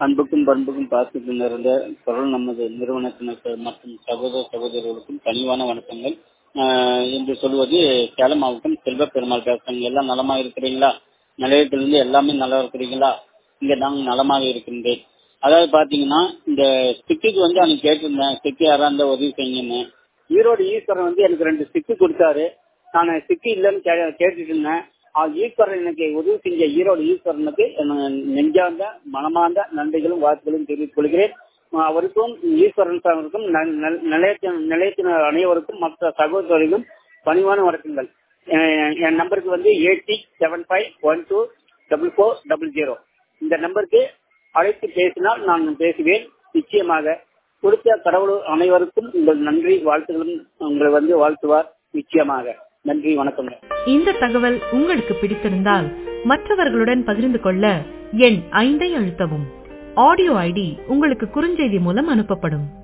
அன்புக்கும் பண்புக்கும் பாசத்துக்கும் நிறைந்த குரல் நமது நிறுவனத்தினருக்கு மற்றும் சகோதர சகோதரர்களுக்கும் பணிவான வணக்கங்கள் ஆஹ் என்று சொல்வது சேலம் மாவட்டம் செல்வ பெருமாள் பேசுறேங்க எல்லாம் நலமா இருக்கிறீங்களா நிலையத்திலிருந்து எல்லாமே நல்லா இருக்கிறீங்களா இங்க நாங்கள் நலமாக இருக்கின்றேன் அதாவது பாத்தீங்கன்னா இந்த ஸ்டிக்குக்கு வந்து அன்னைக்கு கேட்டிருந்தேன் ஸ்டிக்கு யாரா இருந்தா உதவி செய்யுங்கன்னு ஈரோடு ஈஸ்வரன் வந்து எனக்கு ரெண்டு ஸ்டிக்கு கொடுத்தாரு நான் ஸ்டிக்கு இல்லைன்னு கே கேட்டுட்டு இருந்தேன் ஆஹ் ஈஸ்வரன் எனக்கு உதவி செஞ்ச ஈரோடு ஈஸ்வரனுக்கு என் நெஞ்சார்ந்த மனமார்ந்த நன்றிகளும் வாழ்த்துக்களும் தெரிவித்துக் கொள்கிறேன் ஆஹ் அவருக்கும் ஈஸ்வரன் சாருக்கும் ந- ந- நிலையத்தின் நிலையத்தினர் அனைவருக்கும் மற்ற சகோதரர்களுக்கும் பணிவான வணக்கங்கள் என் என் நம்பருக்கு வந்து eight six seven five one two double four double zero இந்த நம்பருக்கு அழைத்து பேசினால் நான் பேசுவேன் நிச்சயமாக கொடுத்த கடவுள் அனைவருக்கும் உங்கள் நன்றி வாழ்த்துகளும் உங்களை வந்து வாழ்த்துவார் நிச்சயமாக நன்றி வணக்கம் இந்த தகவல் உங்களுக்கு பிடித்திருந்தால் மற்றவர்களுடன் பகிர்ந்து கொள்ள எண் ஐந்தை அழுத்தவும் ஆடியோ ஐடி உங்களுக்கு குறுஞ்செய்தி மூலம் அனுப்பப்படும்